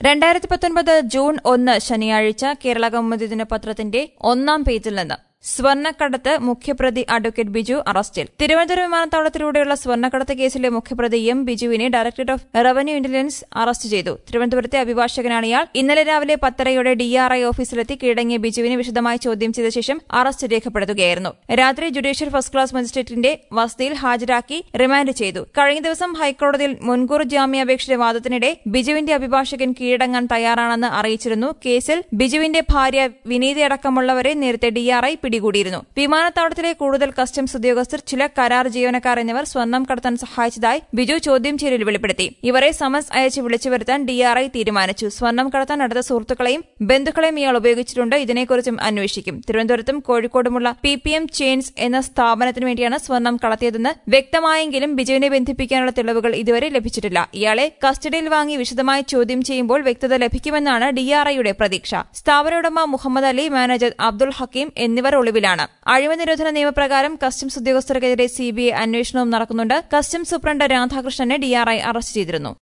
രണ്ടായിരത്തി പത്തൊൻപത് ജൂൺ ഒന്ന് ശനിയാഴ്ച കേരള കൗമുദി ദിനപത്രത്തിന്റെ ഒന്നാം പേജിൽ നിന്ന് സ്വർണ്ണക്കടത്ത് മുഖ്യപ്രതി അഡ്വക്കേറ്റ് ബിജു അറസ്റ്റിൽ തിരുവനന്തപുരം വിമാനത്താവളത്തിലൂടെയുള്ള സ്വർണ്ണക്കടത്ത് കേസിലെ മുഖ്യപ്രതി എം ബിജുവിനെ Directorate of Revenue Intelligence arrest ചെയ്തു തിരുവനന്തപുരത്തെ അഭിഭാഷകനാണ് ഇയാൾ ഇന്നലെ രാവിലെ പത്തരയോടെ ഡിആർഐ ഓഫീസിലെത്തി കീഴടങ്ങിയ ബിജുവിനെ വിശദമായി ചോദ്യം ചെയ്ത ശേഷം അറസ്റ്റ് രേഖപ്പെടുത്തുകയായിരുന്നു രാത്രി ജുഡീഷ്യൽ ഫസ്റ്റ് ക്ലാസ് മജിസ്ട്രേറ്റിന്റെ വസതിയിൽ ഹാജരാക്കി റിമാൻഡ് ചെയ്തു കഴിഞ്ഞ ദിവസം ഹൈക്കോടതിയിൽ മുൻകൂർ ജാമ്യാപേക്ഷയുടെ വാദത്തിനിടെ ബിജുവിന്റെ അഭിഭാഷകൻ കീഴടങ്ങാൻ തയ്യാറാണെന്ന് അറിയിച്ചിരുന്നു കേസിൽ ബിജുവിന്റെ ഭാര്യ വിനീതയടക്കമുള്ളവരെ നേരത്തെ ഡിആർഐ പിടികൂടിയിരുന്നു വിമാനത്താവളത്തിലെ കൂടുതൽ കസ്റ്റംസ് ഉദ്യോഗസ്ഥർ ചില കരാർ ജീവനക്കാർ എന്നിവർ സ്വർണം കടത്താൻ സഹായിച്ചതായി ബിജു ചോദ്യം ചെയ്യലിൽ വെളിപ്പെടുത്തി ഇവരെ സമൻസ് അയച്ച് വിളിച്ചു വരുത്താൻ ഡിആർഐ തീരുമാനിച്ചു സ്വർണം കടത്താൻ അടുത്ത സുഹൃത്തുക്കളെയും ബന്ധുക്കളെയും ഇയാൾ ഉപയോഗിച്ചിട്ടുണ്ട് ഇതിനെക്കുറിച്ചും അന്വേഷിക്കും തിരുവനന്തപുരത്തും കോഴിക്കോടുമുള്ള പി പി എം ചെയിൻസ് എന്ന സ്ഥാപനത്തിന് വേണ്ടിയാണ് സ്വർണം കടത്തിയതെന്ന് വ്യക്തമായെങ്കിലും ബിജുവിനെ ബന്ധിപ്പിക്കാനുള്ള തെളിവുകൾ ഇതുവരെ ലഭിച്ചിട്ടില്ല ഇയാളെ കസ്റ്റഡിയിൽ വാങ്ങി വിശദമായി ചോദ്യം ചെയ്യുമ്പോൾ വ്യക്തത ലഭിക്കുമെന്നാണ് ഡിആർഐയുടെ പ്രതീക്ഷ സ്ഥാപന ഉടമ മുഹമ്മദ് അലി മാനേജർ അബ്ദുൾ ഹക്കീം എന്നിവർ ഒളിവിലാണ് അഴിമതി നിരോധന നിയമപ്രകാരം കസ്റ്റംസ് ഉദ്യോഗസ്ഥർക്കെതിരെ സിബിഐ അന്വേഷണവും നടക്കുന്നുണ്ട് കസ്റ്റംസ് സൂപ്രണ്ട് രാധാകൃഷ്ണനെ ഡിആർഐ അറസ്റ്റ് ചെയ്തിരുന്നു